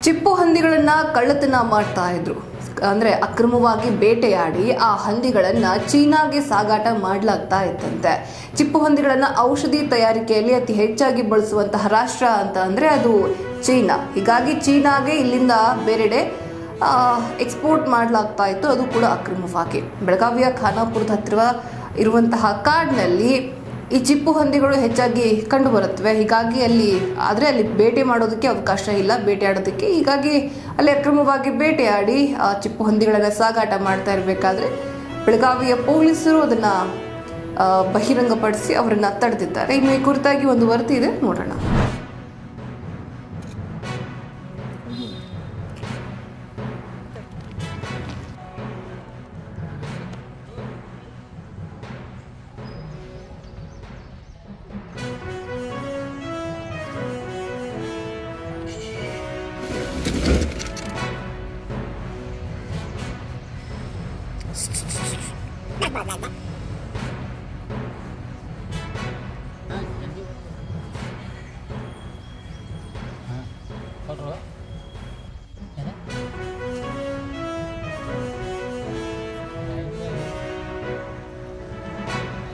ಚಿಪ್ಪು ಹಂದಿಗಳನ್ನ ಕಳ್ಳತನ ಮಾಡ್ತಾ ಇದ್ರು ಅಂದ್ರೆ ಅಕ್ರಮವಾಗಿ ಬೇಟೆಯಾಡಿ ಆ ಹಂದಿಗಳನ್ನ ಚೀನಾಗೆ ಸಾಗಾಟ ಮಾಡಲಾಗ್ತಾ ಇತ್ತಂತೆ ಚಿಪ್ಪು ಹಂದಿಗಳನ್ನ ಔಷಧಿ ತಯಾರಿಕೆಯಲ್ಲಿ ಅತಿ ಹೆಚ್ಚಾಗಿ ಬಳಸುವಂತಹ ರಾಷ್ಟ್ರ ಅಂತ ಅಂದ್ರೆ ಅದು ಚೀನಾ ಹೀಗಾಗಿ ಚೀನಾಗೆ ಇಲ್ಲಿಂದ ಬೇರೆಡೆ ಎಕ್ಸ್ಪೋರ್ಟ್ ಮಾಡಲಾಗ್ತಾ ಇತ್ತು ಅದು ಕೂಡ ಅಕ್ರಮವಾಗಿ ಬೆಳಗಾವಿಯ ಖಾನಾಪುರದ ಹತ್ತಿರ ಇರುವಂತಹ ಕಾಡಿನಲ್ಲಿ ಈ ಚಿಪ್ಪು ಹಂದಿಗಳು ಹೆಚ್ಚಾಗಿ ಕಂಡು ಬರುತ್ತವೆ ಹೀಗಾಗಿ ಅಲ್ಲಿ ಆದರೆ ಅಲ್ಲಿ ಬೇಟೆ ಮಾಡೋದಕ್ಕೆ ಅವಕಾಶ ಇಲ್ಲ ಬೇಟೆಯಾಡೋದಕ್ಕೆ ಹೀಗಾಗಿ ಅಲ್ಲಿ ಅಕ್ರಮವಾಗಿ ಬೇಟೆಯಾಡಿ ಆ ಚಿಪ್ಪು ಹಂದಿಗಳನ್ನು ಸಾಗಾಟ ಮಾಡ್ತಾ ಇರಬೇಕಾದ್ರೆ ಬೆಳಗಾವಿಯ ಪೊಲೀಸರು ಅದನ್ನ ಆ, ಬಹಿರಂಗಪಡಿಸಿ ಅವರನ್ನ ತಡೆದಿದ್ದಾರೆ ಇನ್ನು ಈ ಕುರಿತಾಗಿ ಒಂದು ವರದಿ ಇದೆ ನೋಡೋಣ ಕೊಟ್ರು ಏನ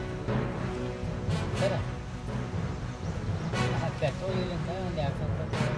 ಸರ ಪೆಟ್ರೋಲ್ ಇಲ್ಲಿಂದ ಒಂದು ಎರಡು ಸಾವಿರ ರೂಪಾಯಿ